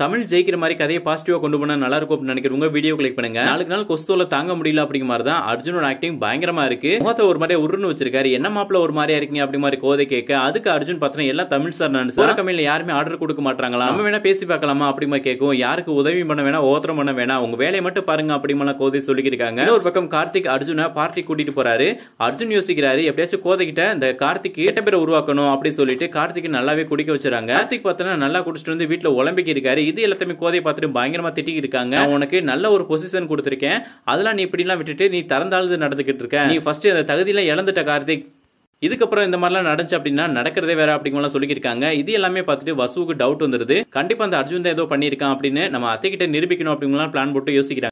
தமிழ் ஜெயிக்கிற மாதிரி கதையை பாசிட்டிவா கொண்டு போனா நல்லா இருக்கும் அப்படின்னு நினைக்கிற உங்க வீடியோ கிளிக் பண்ணுங்க நாளுக்கு நாள் கொஸ்தோல தாங்க முடியல அப்படிங்கிற மாதிரி தான் அர்ஜுனோட ஆக்டிங் பயங்கரமா இருக்கு முகத்தை ஒரு மாதிரியா உருன்னு வச்சிருக்காரு என்ன மாப்பிள ஒரு மாதிரியா இருக்கீங்க அப்படி மாதிரி கோதை கேட்க அதுக்கு அர்ஜுன் பார்த்தா எல்லாம் தமிழ் சார் நான் சார் கம்பெனில யாருமே ஆர்டர் கொடுக்க மாட்டாங்களா நம்ம வேணா பேசி பார்க்கலாமா அப்படி மாதிரி கேட்கும் யாருக்கு உதவி பண்ண வேணா ஓத்திரம் பண்ண வேணாம் உங்க வேலையை மட்டும் பாருங்க அப்படி மாதிரி கோதை சொல்லியிருக்காங்க ஒரு பக்கம் கார்த்திக் அர்ஜுனை பார்ட்டி கூட்டிட்டு போறாரு அர்ஜுன் யோசிக்கிறாரு எப்படியாச்சும் கோதை கிட்ட இந்த கார்த்திக் கெட்ட பேரை உருவாக்கணும் அப்படி சொல்லிட்டு கார்த்திக் நல்லாவே குடிக்க வச்சுறாங்க கார்த்திக் பார்த்தா நல்லா குடிச்சிட்டு வந்து வீட்டுல உலம்பிக்கு இருக்காரு இது எல்லாத்தையுமே கோதை பார்த்துட்டு பயங்கரமா திட்டிக்கிட்டு இருக்காங்க நான் உனக்கு நல்ல ஒரு பொசிஷன் கொடுத்துருக்கேன் அதெல்லாம் நீ இப்படி எல்லாம் விட்டுட்டு நீ திறந்தாழ்ந்து நடந்துகிட்டு இருக்க நீ ஃபர்ஸ்ட் அந்த தகுதியெல்லாம் இழந்துட்ட கார்த்திக் இதுக்கப்புறம் இந்த மாதிரிலாம் நடந்துச்சு அப்படின்னா நடக்கிறதே வேற அப்படிங்கலாம் சொல்லியிருக்காங்க இது எல்லாமே பார்த்துட்டு வசுவுக்கு டவுட் வந்துருது கண்டிப்பா அந்த அர்ஜுன் தான் ஏதோ பண்ணியிருக்கான் அப்படின்னு நம்ம அத்தை கிட்ட நிரூபிக்கணும் அப்படிங்கலாம் பிளான் போட்டு யோசிக்கிறாங்க